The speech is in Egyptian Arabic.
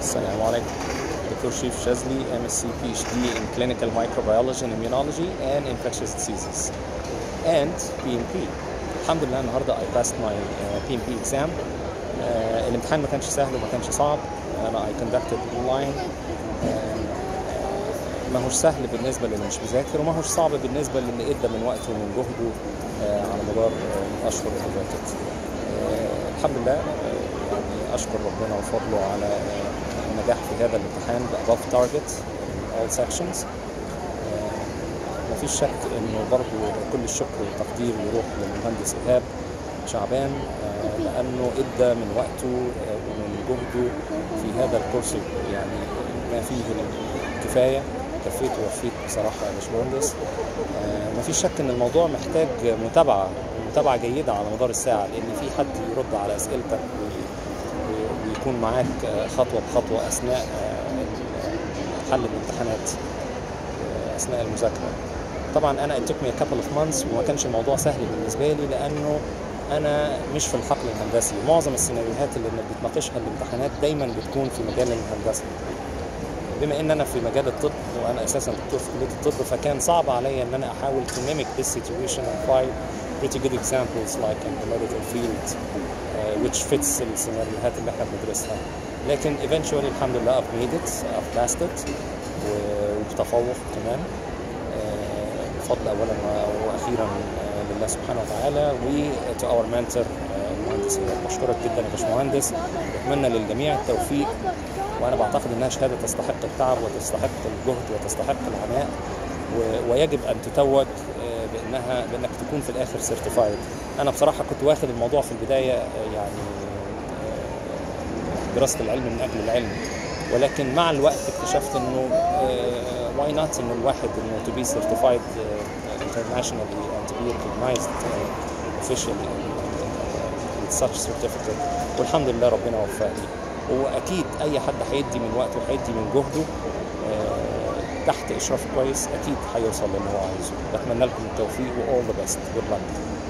السلام عليكم دكتور شريف شاذلي MSc PhD in Clinical Microbiology and Immunology and Infectious Diseases and PMP الحمد لله النهارده I passed my uh, PMP exam uh, الامتحان ما كانش سهل وما كانش صعب انا I conducted online uh, ما هوش سهل بالنسبه للي مش مذاكر وما هوش صعب بالنسبه للي ادى من وقته ومن جهده uh, على مدار uh, الاشهر اللي فاتت uh, الحمد لله uh, يعني اشكر ربنا وفضله على uh, النجاح في هذا الامتحان above target in all sections مفيش شك انه برضو كل الشكر والتقدير يروح للمهندس ايهاب شعبان لانه ادى من وقته ومن جهده في هذا الكورس يعني ما فيه الكفايه كفيت ووفيت بصراحه يا باشمهندس مفيش شك ان الموضوع محتاج متابعه متابعه جيده على مدار الساعه لان في حد يرد على اسئلتك ويكون معاك خطوه بخطوه اثناء حل الامتحانات اثناء المذاكره طبعا انا it took me a couple of months وما كانش الموضوع سهل بالنسبه لي لانه انا مش في الحقل الهندسي معظم السيناريوهات اللي بتناقشها الامتحانات دايما بتكون في مجال الهندسه بما ان انا في مجال الطب وانا اساسا دكتور في كليه الطب فكان صعب عليا ان انا احاول to mimic this situation and find pretty good examples like in the medical field uh, which fits السيناريوهات اللي احنا بندرسها لكن eventually الحمد لله I've made it I've passed it وبتفوق كمان بفضل اولا واخيرا لله سبحانه وتعالى و to our mentor المهندس بشكرك جدا يا باشمهندس اتمنى للجميع التوفيق وانا بعتقد انها شهاده تستحق التعب وتستحق الجهد وتستحق العناء ويجب ان تتوج بانها بانك تكون في الاخر سيرتيفايد انا بصراحه كنت واخد الموضوع في البدايه يعني دراسه العلم من اجل العلم ولكن مع الوقت اكتشفت انه واي نوت انه الواحد انه تو بي سيرتيفايد internationally and to be recognized uh, officially with such certificate والحمد لله ربنا وفقني واكيد اي حد هيدي من وقته وهيدي من جهده uh, تحت اشراف كويس اكيد هيوصل للي هو عايزه بتمنى لكم التوفيق و all the best good luck